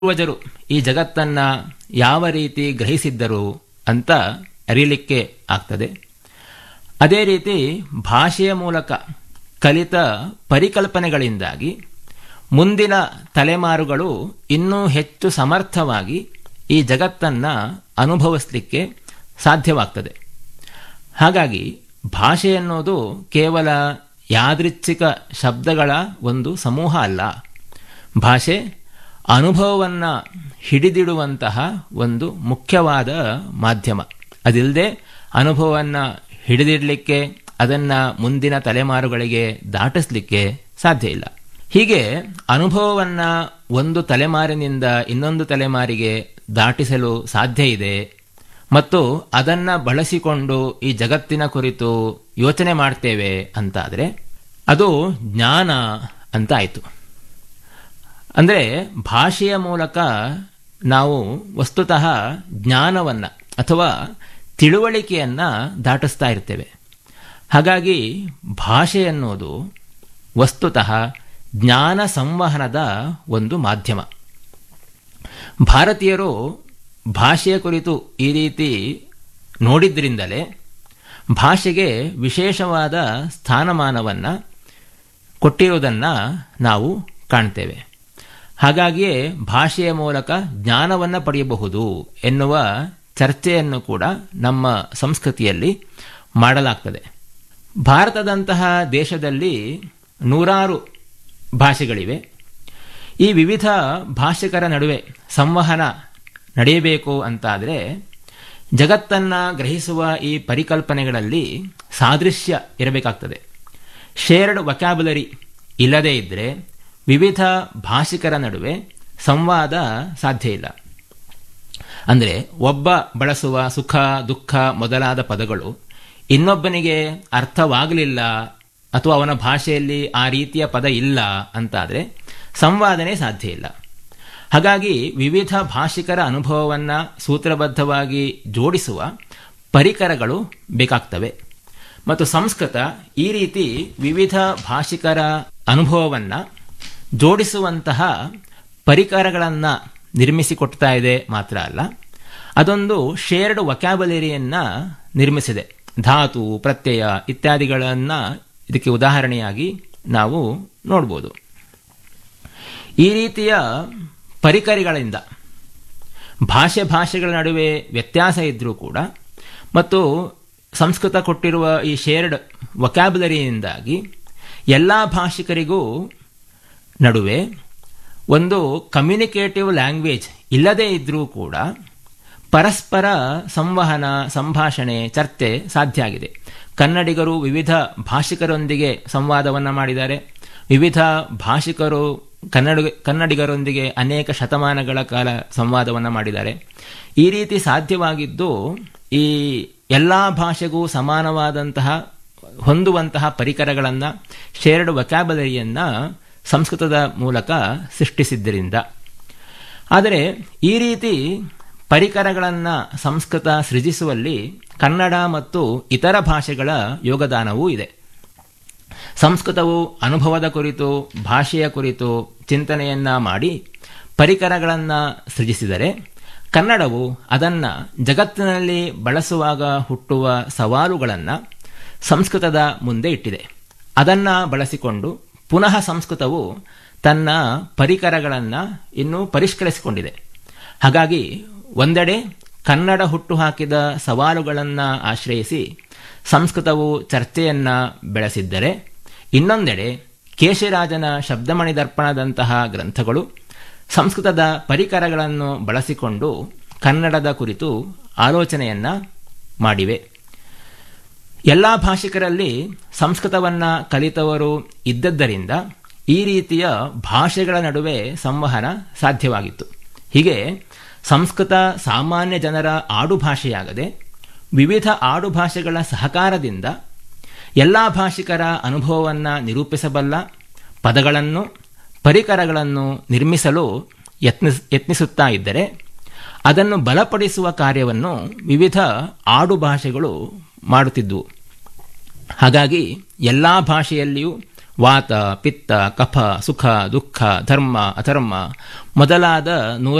ಪೂರ್ವಜರು ಈ ಜಗತ್ತನ್ನ ಯಾವ ರೀತಿ ಗ್ರಹಿಸಿದ್ದರು ಅಂತ ಅರಿಯಲಿಕ್ಕೆ ಆಗ್ತದೆ ಅದೇ ರೀತಿ ಭಾಷೆಯ ಮೂಲಕ ಕಲಿತ ಪರಿಕಲ್ಪನೆಗಳಿಂದಾಗಿ ಮುಂದಿನ ತಲೆಮಾರುಗಳು ಇನ್ನೂ ಹೆಚ್ಚು ಸಮರ್ಥವಾಗಿ ಈ ಜಗತ್ತನ್ನ ಅನುಭವಿಸಲಿಕ್ಕೆ ಸಾಧ್ಯವಾಗ್ತದೆ ಹಾಗಾಗಿ ಭಾಷೆ ಅನ್ನೋದು ಕೇವಲ ಯಾದೃಚ್ಛಿಕ ಶಬ್ದಗಳ ಒಂದು ಸಮೂಹ ಅಲ್ಲ ಭಾಷೆ ಅನುಭವವನ್ನು ಹಿಡಿದಿಡುವಂತಹ ಒಂದು ಮುಖ್ಯವಾದ ಮಾಧ್ಯಮ ಅದಿಲ್ಲದೆ ಅನುಭವವನ್ನು ಹಿಡಿದಿಡಲಿಕ್ಕೆ ಅದನ್ನು ಮುಂದಿನ ತಲೆಮಾರುಗಳಿಗೆ ದಾಟಿಸ್ಲಿಕ್ಕೆ ಸಾಧ್ಯ ಇಲ್ಲ ಹೀಗೆ ಅನುಭವವನ್ನು ಒಂದು ತಲೆಮಾರಿನಿಂದ ಇನ್ನೊಂದು ತಲೆಮಾರಿಗೆ ದಾಟಿಸಲು ಸಾಧ್ಯ ಇದೆ ಮತ್ತು ಅದನ್ನು ಬಳಸಿಕೊಂಡು ಈ ಜಗತ್ತಿನ ಕುರಿತು ಯೋಚನೆ ಮಾಡ್ತೇವೆ ಅಂತಾದರೆ ಅದು ಜ್ಞಾನ ಅಂತ ಆಯಿತು ಅಂದರೆ ಭಾಷೆಯ ಮೂಲಕ ನಾವು ವಸ್ತುತಃ ಜ್ಞಾನವನ್ನು ಅಥವಾ ತಿಳುವಳಿಕೆಯನ್ನು ದಾಟಿಸ್ತಾ ಇರ್ತೇವೆ ಹಾಗಾಗಿ ಭಾಷೆ ಅನ್ನೋದು ವಸ್ತುತಃ ಜ್ಞಾನ ಸಂವಹನದ ಒಂದು ಮಾಧ್ಯಮ ಭಾರತೀಯರು ಭಾಷೆಯ ಕುರಿತು ಈ ರೀತಿ ನೋಡಿದ್ರಿಂದಲೇ ಭಾಷೆಗೆ ವಿಶೇಷವಾದ ಸ್ಥಾನಮಾನವನ್ನು ಕೊಟ್ಟಿರುವುದನ್ನು ನಾವು ಕಾಣ್ತೇವೆ ಹಾಗಾಗಿಯೇ ಭಾಷೆಯ ಮೂಲಕ ಜ್ಞಾನವನ್ನು ಪಡೆಯಬಹುದು ಎನ್ನುವ ಚರ್ಚೆಯನ್ನು ಕೂಡ ನಮ್ಮ ಸಂಸ್ಕೃತಿಯಲ್ಲಿ ಮಾಡಲಾಗ್ತದೆ ಭಾರತದಂತಹ ದೇಶದಲ್ಲಿ ನೂರಾರು ಭಾಷೆಗಳಿವೆ ಈ ವಿವಿಧ ಭಾಷಿಕರ ನಡುವೆ ಸಂವಹನ ನಡೆಯಬೇಕು ಅಂತಾದರೆ ಜಗತ್ತನ್ನು ಗ್ರಹಿಸುವ ಈ ಪರಿಕಲ್ಪನೆಗಳಲ್ಲಿ ಸಾದೃಶ್ಯ ಇರಬೇಕಾಗ್ತದೆ ಶೇರ್ಡ್ ವಕ್ಯಾಬುಲರಿ ಇಲ್ಲದೇ ಇದ್ದರೆ ವಿವಿಧ ಭಾಷಿಕರ ನಡುವೆ ಸಂವಾದ ಸಾಧ್ಯ ಇಲ್ಲ ಅಂದರೆ ಒಬ್ಬ ಬಳಸುವ ಸುಖ ದುಃಖ ಮೊದಲಾದ ಪದಗಳು ಇನ್ನೊಬ್ಬನಿಗೆ ಅರ್ಥವಾಗಲಿಲ್ಲ ಅಥವಾ ಅವನ ಭಾಷೆಯಲ್ಲಿ ಆ ರೀತಿಯ ಪದ ಇಲ್ಲ ಅಂತಾದರೆ ಸಂವಾದನೆ ಸಾಧ್ಯ ಇಲ್ಲ ಹಾಗಾಗಿ ವಿವಿಧ ಭಾಷಿಕರ ಅನುಭವವನ್ನು ಸೂತ್ರಬದ್ಧವಾಗಿ ಜೋಡಿಸುವ ಪರಿಕರಗಳು ಬೇಕಾಗ್ತವೆ ಮತ್ತು ಸಂಸ್ಕೃತ ಈ ರೀತಿ ವಿವಿಧ ಭಾಷಿಕರ ಅನುಭವವನ್ನು ಜೋಡಿಸುವಂತಹ ಪರಿಕರಗಳನ್ನು ನಿರ್ಮಿಸಿಕೊಡ್ತಾ ಇದೆ ಮಾತ್ರ ಅಲ್ಲ ಅದೊಂದು ಶೇರ್ಡ್ ವಕ್ಯಾಬುಲರಿಯನ್ನು ನಿರ್ಮಿಸಿದೆ ಧಾತು ಪ್ರತ್ಯಯ ಇತ್ಯಾದಿಗಳನ್ನು ಇದಕ್ಕೆ ಉದಾಹರಣೆಯಾಗಿ ನಾವು ನೋಡ್ಬೋದು ಈ ರೀತಿಯ ಪರಿಕರಗಳಿಂದ ಭಾಷೆ ಭಾಷೆಗಳ ನಡುವೆ ವ್ಯತ್ಯಾಸ ಇದ್ದರೂ ಕೂಡ ಮತ್ತು ಸಂಸ್ಕೃತ ಕೊಟ್ಟಿರುವ ಈ ಶೇರ್ಡ್ ವಕ್ಯಾಬುಲರಿಯಿಂದಾಗಿ ಎಲ್ಲ ಭಾಷಿಕರಿಗೂ ನಡುವೆ ಒಂದು ಕಮ್ಯುನಿಕೇಟಿವ್ ಲ್ಯಾಂಗ್ವೇಜ್ ಇಲ್ಲದೇ ಇದ್ದರೂ ಕೂಡ ಪರಸ್ಪರ ಸಂವಹನ ಸಂಭಾಷಣೆ ಚರ್ಚೆ ಸಾಧ್ಯ ಆಗಿದೆ ಕನ್ನಡಿಗರು ವಿವಿಧ ಭಾಷಿಕರೊಂದಿಗೆ ಸಂವಾದವನ್ನು ಮಾಡಿದ್ದಾರೆ ವಿವಿಧ ಭಾಷಿಕರು ಕನ್ನಡ ಕನ್ನಡಿಗರೊಂದಿಗೆ ಅನೇಕ ಶತಮಾನಗಳ ಕಾಲ ಸಂವಾದವನ್ನು ಮಾಡಿದ್ದಾರೆ ಈ ರೀತಿ ಸಾಧ್ಯವಾಗಿದ್ದು ಈ ಎಲ್ಲ ಭಾಷೆಗೂ ಸಮಾನವಾದಂತಹ ಹೊಂದುವಂತಹ ಪರಿಕರಗಳನ್ನು ಶೇರ್ಡ್ ವಕ್ಯಾಬಲರಿಯನ್ನು ಸಂಸ್ಕೃತದ ಮೂಲಕ ಸೃಷ್ಟಿಸಿದ್ದರಿಂದ ಆದರೆ ಈ ರೀತಿ ಪರಿಕರಗಳನ್ನು ಸಂಸ್ಕೃತ ಸೃಜಿಸುವಲ್ಲಿ ಕನ್ನಡ ಮತ್ತು ಇತರ ಭಾಷೆಗಳ ಯೋಗದಾನವೂ ಇದೆ ಸಂಸ್ಕೃತವು ಅನುಭವದ ಕುರಿತು ಭಾಷೆಯ ಕುರಿತು ಚಿಂತನೆಯನ್ನ ಮಾಡಿ ಪರಿಕರಗಳನ್ನು ಸೃಜಿಸಿದರೆ ಕನ್ನಡವು ಅದನ್ನು ಜಗತ್ತಿನಲ್ಲಿ ಬಳಸುವಾಗ ಹುಟ್ಟುವ ಸವಾಲುಗಳನ್ನು ಸಂಸ್ಕೃತದ ಮುಂದೆ ಇಟ್ಟಿದೆ ಅದನ್ನು ಬಳಸಿಕೊಂಡು ಪುನಃ ಸಂಸ್ಕೃತವು ತನ್ನ ಪರಿಕರಗಳನ್ನು ಇನ್ನೂ ಪರಿಷ್ಕರಿಸಿಕೊಂಡಿದೆ ಹಾಗಾಗಿ ಒಂದೆಡೆ ಕನ್ನಡ ಹುಟ್ಟುಹಾಕಿದ ಸವಾಲುಗಳನ್ನು ಆಶ್ರಯಿಸಿ ಸಂಸ್ಕೃತವು ಚರ್ಚೆಯನ್ನು ಬೆಳೆಸಿದ್ದರೆ ಇನ್ನೊಂದೆಡೆ ಕೇಶಿರಾಜನ ಶಬ್ದಮಣಿ ದರ್ಪಣದಂತಹ ಗ್ರಂಥಗಳು ಸಂಸ್ಕೃತದ ಪರಿಕರಗಳನ್ನು ಬಳಸಿಕೊಂಡು ಕನ್ನಡದ ಕುರಿತು ಆಲೋಚನೆಯನ್ನ ಮಾಡಿವೆ ಎಲ್ಲ ಭಾಷಿಕರಲ್ಲಿ ಸಂಸ್ಕೃತವನ್ನು ಕಲಿತವರು ಇದ್ದದ್ದರಿಂದ ಈ ರೀತಿಯ ಭಾಷೆಗಳ ನಡುವೆ ಸಂವಹನ ಸಾಧ್ಯವಾಗಿತ್ತು ಹೀಗೆ ಸಂಸ್ಕೃತ ಸಾಮಾನ್ಯ ಜನರ ಆಡುಭಾಷೆಯಾಗದೆ ವಿವಿಧ ಆಡುಭಾಷೆಗಳ ಸಹಕಾರದಿಂದ ಎಲ್ಲ ಭಾಷಿಕರ ಅನುಭವವನ್ನು ನಿರೂಪಿಸಬಲ್ಲ ಪದಗಳನ್ನು ಪರಿಕರಗಳನ್ನು ನಿರ್ಮಿಸಲು ಯತ್ನಿಸ್ ಯತ್ನಿಸುತ್ತಾ ಇದ್ದರೆ ಅದನ್ನು ಬಲಪಡಿಸುವ ಕಾರ್ಯವನ್ನು ವಿವಿಧ ಆಡುಭಾಷೆಗಳು ಮಾಡುತ್ತಿದ್ದುವು ಹಾಗಾಗಿ ಎಲ್ಲ ಭಾಷೆಯಲ್ಲಿಯೂ ವಾತ ಪಿತ್ತ ಕಫ ಸುಖ ದುಃಖ ಧರ್ಮ ಅಧರ್ಮ ಮೊದಲಾದ ನೂರ